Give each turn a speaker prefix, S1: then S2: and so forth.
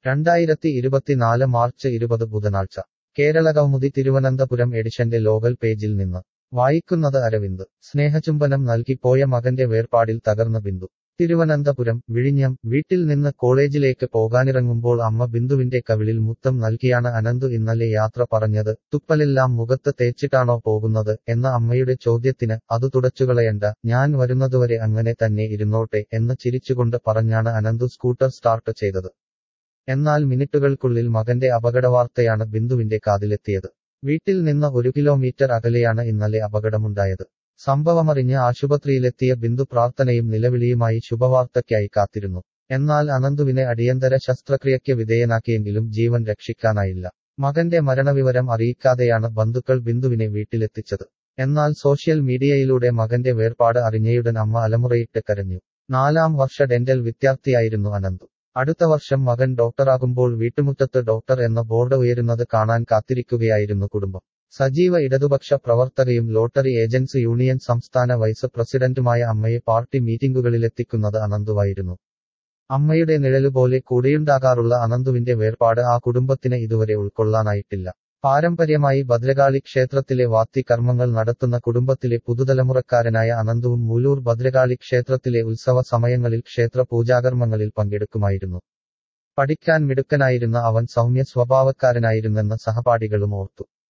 S1: രണ്ടായിരത്തി ഇരുപത്തിനാല് മാർച്ച് ഇരുപത് ബുധനാഴ്ച കേരള കൗമുദി തിരുവനന്തപുരം എഡിഷന്റെ ലോകൽ പേജിൽ നിന്ന് വായിക്കുന്നത് അരവിന്ദ് സ്നേഹചുംബനം നൽകി പോയ മകന്റെ വേർപാടിൽ തകർന്ന ബിന്ദു തിരുവനന്തപുരം വിഴിഞ്ഞം വീട്ടിൽ നിന്ന് കോളേജിലേക്ക് പോകാനിറങ്ങുമ്പോൾ അമ്മ ബിന്ദുവിന്റെ കവിളിൽ മുത്തം നൽകിയാണ് അനന്തു ഇന്നലെ യാത്ര പറഞ്ഞത് തുപ്പലെല്ലാം മുഖത്ത് തേച്ചിട്ടാണോ പോകുന്നത് എന്ന അമ്മയുടെ ചോദ്യത്തിന് അത് തുടച്ചുകളയണ്ട ഞാൻ വരുന്നതുവരെ അങ്ങനെ തന്നെ ഇരുന്നോട്ടെ എന്ന് ചിരിച്ചുകൊണ്ട് പറഞ്ഞാണ് അനന്തു സ്കൂട്ടർ സ്റ്റാർട്ട് ചെയ്തത് എന്നാൽ മിനിറ്റുകൾക്കുള്ളിൽ മകന്റെ അപകടവാർത്തയാണ് ബിന്ദുവിന്റെ കാതിലെത്തിയത് വീട്ടിൽ നിന്ന് ഒരു കിലോമീറ്റർ അകലെയാണ് ഇന്നലെ അപകടമുണ്ടായത് സംഭവമറിഞ്ഞ് ആശുപത്രിയിലെത്തിയ ബിന്ദു പ്രാർത്ഥനയും നിലവിളിയുമായി ശുഭവാർത്തയ്ക്കായി കാത്തിരുന്നു എന്നാൽ അനന്തുവിനെ അടിയന്തര ശസ്ത്രക്രിയയ്ക്ക് വിധേയനാക്കിയെങ്കിലും ജീവൻ രക്ഷിക്കാനായില്ല മകന്റെ മരണവിവരം അറിയിക്കാതെയാണ് ബന്ധുക്കൾ ബിന്ദുവിനെ വീട്ടിലെത്തിച്ചത് എന്നാൽ സോഷ്യൽ മീഡിയയിലൂടെ മകന്റെ വേർപാട് അറിഞ്ഞയുടൻ അമ്മ അലമുറയിട്ട് കരഞ്ഞു നാലാം വർഷ ഡെന്റൽ വിദ്യാർത്ഥിയായിരുന്നു അനന്തു അടുത്ത വർഷം മകൻ ഡോക്ടറാകുമ്പോൾ വീട്ടുമുറ്റത്ത് ഡോക്ടർ എന്ന ബോർഡ് ഉയരുന്നത് കാണാൻ കാത്തിരിക്കുകയായിരുന്നു കുടുംബം സജീവ ഇടതുപക്ഷ പ്രവർത്തകയും ലോട്ടറി ഏജൻസി യൂണിയൻ സംസ്ഥാന വൈസ് പ്രസിഡന്റുമായ അമ്മയെ പാർട്ടി മീറ്റിംഗുകളിലെത്തിക്കുന്നത് അനന്തുവായിരുന്നു അമ്മയുടെ നിഴലുപോലെ കൂടെയുണ്ടാകാറുള്ള അനന്തുവിന്റെ വേർപാട് ആ കുടുംബത്തിന് ഇതുവരെ ഉൾക്കൊള്ളാനായിട്ടില്ല പാരമ്പര്യമായി ഭദ്രകാളി ക്ഷേത്രത്തിലെ വാത്തി കർമ്മങ്ങൾ നടത്തുന്ന കുടുംബത്തിലെ പുതുതലമുറക്കാരനായ അനന്തുവും മൂലൂർ ഭദ്രകാളി ക്ഷേത്രത്തിലെ ഉത്സവ സമയങ്ങളിൽ ക്ഷേത്ര പൂജാകർമ്മങ്ങളിൽ പങ്കെടുക്കുമായിരുന്നു പഠിക്കാൻ മിടുക്കനായിരുന്ന അവൻ സൗമ്യ സ്വഭാവക്കാരനായിരുന്നെന്ന് സഹപാഠികളും ഓർത്തു